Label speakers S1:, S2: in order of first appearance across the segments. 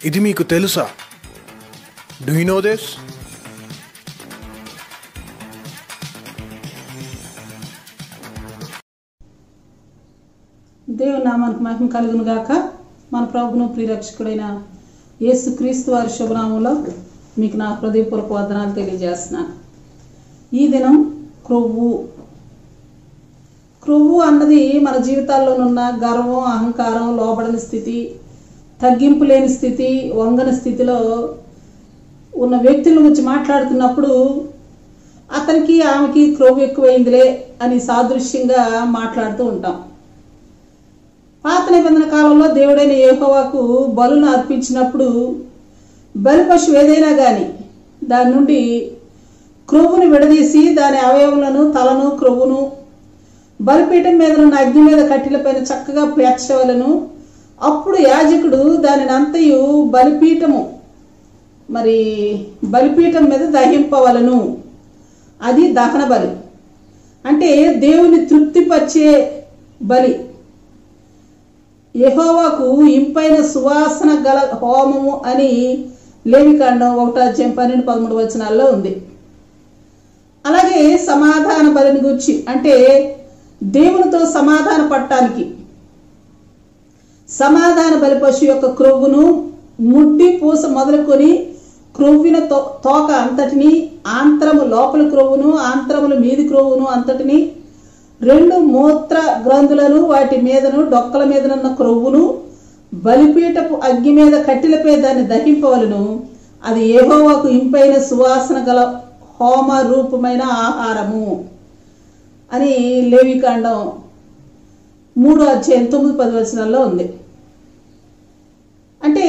S1: ఇది మీకు తెలుసా డూ యూ నో దిస్
S2: దేవుని నామానికి మహిమ కలుగును గాక మన ప్రభును ప్రియరక్షకుడైన యేసు క్రీస్తు వారి శుభనామంలో మీకు నా హృదయపూర్వక వందనాలు తెలియజేస్తున్నాను ఈ దినం క్రొవ్వు క్రొవ్వు అన్నది మన జీవితాల్లోనున్న గర్వం అహంకారం లోబడని స్థితి తగ్గింపు లేని స్థితి వంగని స్థితిలో ఉన్న వ్యక్తుల గురించి మాట్లాడుతున్నప్పుడు అతనికి ఆమెకి క్రొవ్వు ఎక్కువైందిలే అని సాదృశ్యంగా మాట్లాడుతూ ఉంటాం పాత నిబంధన కాలంలో దేవుడైన యెహోవాకు బలును అర్పించినప్పుడు బలి పశువు ఏదైనా కానీ దాని నుండి క్రొవ్వును విడదీసి దాని అవయవములను తలను క్రొవ్వును బలిపీఠం మీద ఉన్న అగ్ని మీద కట్టెలపైన చక్కగా పేర్చవలను అప్పుడు యాజకుడు దానిని అంతయు బలిపీఠము మరి బలిపీఠం మీద దహింపవలను అది దహన బలి అంటే దేవుని తృప్తిపరిచే బలి యెహోవాకు ఇంపైన సువాసన గల హోమము అని లేవికాండం ఒకటో అధ్యాయం పన్నెండు పదమూడు వచనాల్లో ఉంది అలాగే సమాధాన బలిని గురించి అంటే దేవునితో సమాధాన పడటానికి సమాధాన బలి పశువు యొక్క క్రొవ్వును ముడ్డి పూస మొదలుకొని క్రొవ్విన తో తోక అంతటిని ఆంత్రము లోపల క్రొవ్వును ఆంత్రముల మీది క్రొవ్వును అంతటిని రెండు మూత్ర గ్రంథులను వాటి మీదను డొక్కల మీదనున్న క్రొవ్వును బలిపీఠపు అగ్గి మీద కట్టెలపై దాన్ని దహింపవలను అది ఏహోవాకు ఇంపైన సువాసన గల హోమ రూపమైన ఆహారము అని లేవికాండం మూడో అధ్యాయం తొమ్మిది పది వచనాల్లో ఉంది అంటే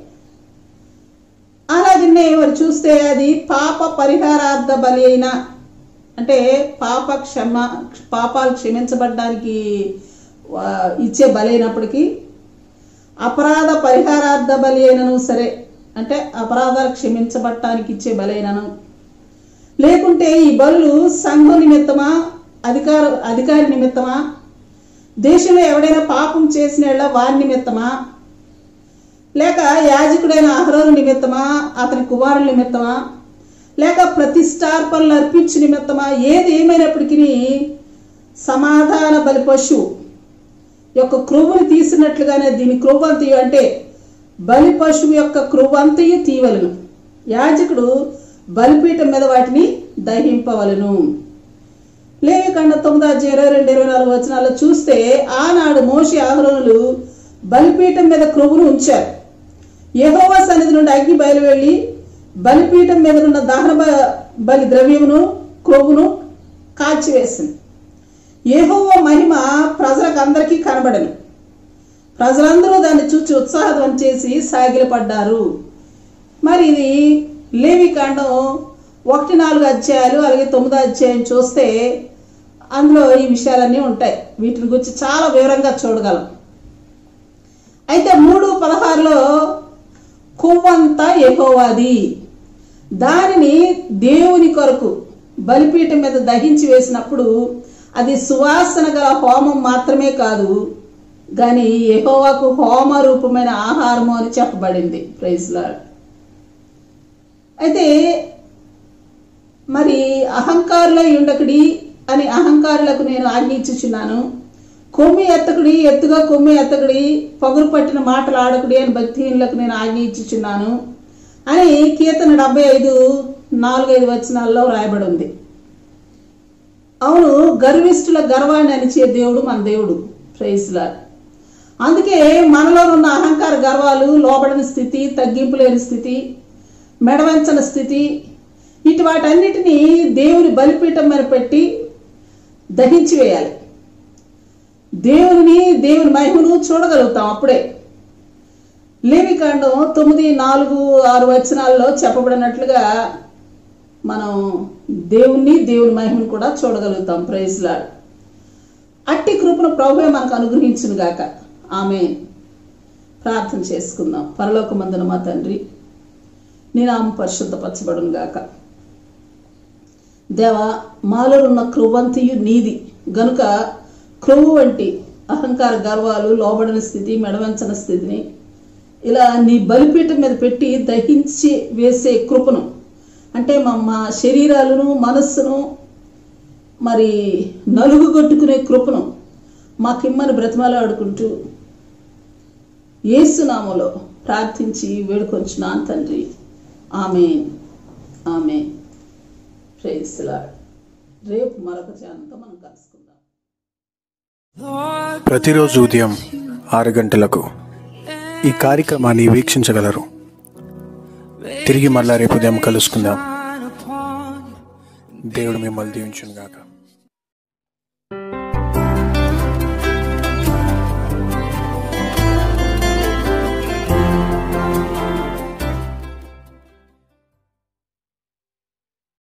S2: అలాగనే వారు చూస్తే అది పాప పరిహారార్థ బలి అయిన అంటే పాప క్షమ పాపాలు క్షమించబడ్డానికి ఆ, ఇచ్చే బలి అయినప్పటికీ అపరాధ పరిహారార్థ బలి అయినను సరే అంటే అపరాధాలు క్షమించబడటానికి ఇచ్చే బలి అయినను లేకుంటే ఈ బలులు సంఘం నిమిత్తమా అధికార అధికారి నిమిత్తమా దేశంలో ఎవడైనా పాపం చేసిన యెడల వారి నిమిత్తమా లేక యాజకుడైన అహరోను నిమిత్తమా అతని కుమారుల నిమిత్తమా లేక ప్రతిష్టార్పణలు అర్పించి నిమిత్తమా ఏది ఏమైనప్పటికీ సమాధాన బలి పశువు యొక్క క్రొవ్వుని తీసినట్లుగానే దీని క్రొవ్వంతయు అంటే బలి పశువు యొక్క క్రొవ్వంతయు తీవలను యాజకుడు బలిపీఠం మీద వాటిని దహింపవలను లేవికండ తొమ్మిది అధ్యాయం ఇరవై రెండు ఇరవై నాలుగు వచనాల్లో చూస్తే ఆనాడు మోషి ఆహ్రోనులు బలిపీఠం మీద క్రొవ్వును ఉంచారు యెహోవా సన్నిధి నుండి అగ్ని బయలువెళ్ళి బలిపీఠం మీద ఉన్న దహన బ- బలి ద్రవ్యమును క్రొవ్వును కాల్చివేసింది యెహోవా మహిమ ప్రజలకు అందరికీ కనబడను ప్రజలందరూ దాన్ని చూచి ఉత్సాహధ్వని చేసి సాగిలపడ్డారు మరి ఇది లేవికాండం ఒకటి నాలుగు అధ్యాయాలు అలాగే తొమ్మిదో అధ్యాయం చూస్తే అందులో ఈ విషయాలన్నీ ఉంటాయి వీటిని గురించి చాలా వివరంగా చూడగలం అయితే మూడు పదహారులో కొవ్వంతా ఎహోవాది దానిని దేవుని కొరకు బలిపీఠం మీద దహించి వేసినప్పుడు అది సువాసన గల హోమం మాత్రమే కాదు కానీ యెహోవాకు హోమ రూపమైన ఆహారము అని చెప్పబడింది ప్రైజ్ లార్డ్ అయితే మరి అహంకారులై ఉండకుడి అని అహంకారులకు నేను ఆజ్ఞ ఇచ్చుచున్నాను కొమ్మి ఎత్తకుడి ఎత్తుగా కొమ్మి ఎత్తకుడి పొగరు పట్టిన మాటలు ఆడకుడి అని భక్తిహీనులకు నేను ఆజ్ఞ ఇచ్చుచున్నాను అని కీర్తన డెబ్బై ఐదు నాలుగైదు వచనాల్లో రాయబడి ఉంది అవును గర్విష్ఠుల గర్వాన్ని అనిచే దేవుడు మన దేవుడు ప్రైజ్లా అందుకే మనలో ఉన్న అహంకార గర్వాలు లోబడని స్థితి తగ్గింపు లేని స్థితి మెడవంచని స్థితి ఇటు వాటన్నిటినీ దేవుని బలిపీఠం మీద పెట్టి దహించి వేయాలి దేవుని దేవుని మహిమను చూడగలుగుతాం అప్పుడే లేవికాండం తొమ్మిది నాలుగు ఆరు వచనాల్లో చెప్పబడినట్లుగా మనం దేవుణ్ణి దేవుని మహిమను కూడా చూడగలుగుతాం ప్రైజ్లాడ్ అట్టి కృపను ప్రభువే మనకు అనుగ్రహించును గాక ఆమె ప్రార్థన చేసుకుందాం పరలోకమందున మా తండ్రి నీ నామం పరిశుద్ధపరచబడును గాక దేవా మాలో ఉన్న క్రొవ్వంతియు నీది గనుక క్రొవ్వు వంటి అహంకార గర్వాలు లోబడని స్థితి మెడవంచని స్థితిని ఇలా నీ బలిపీఠం మీద పెట్టి దహించి వేసే కృపను అంటే మా మా శరీరాలను మనస్సును మరి నలుగు కొట్టుకునే కృపను మాకిమ్మని బ్రతిమలాడుకుంటూ ఏసునామలో ప్రార్థించి వేడుకొంచున్నాను తండ్రి ఆమె ఆమె ప్రేస్లాడ్ రేపు మరొక ఛానల్తో మనం కలుసుకుందాం
S1: ప్రతిరోజు ఉదయం ఆరు గంటలకు ఈ కార్యక్రమాన్ని వీక్షించగలరు తిరిగి మళ్ళా రేపు ఉదయం కలుసుకుందాం దేవుడు మిమ్మల్ని దీవించును గాక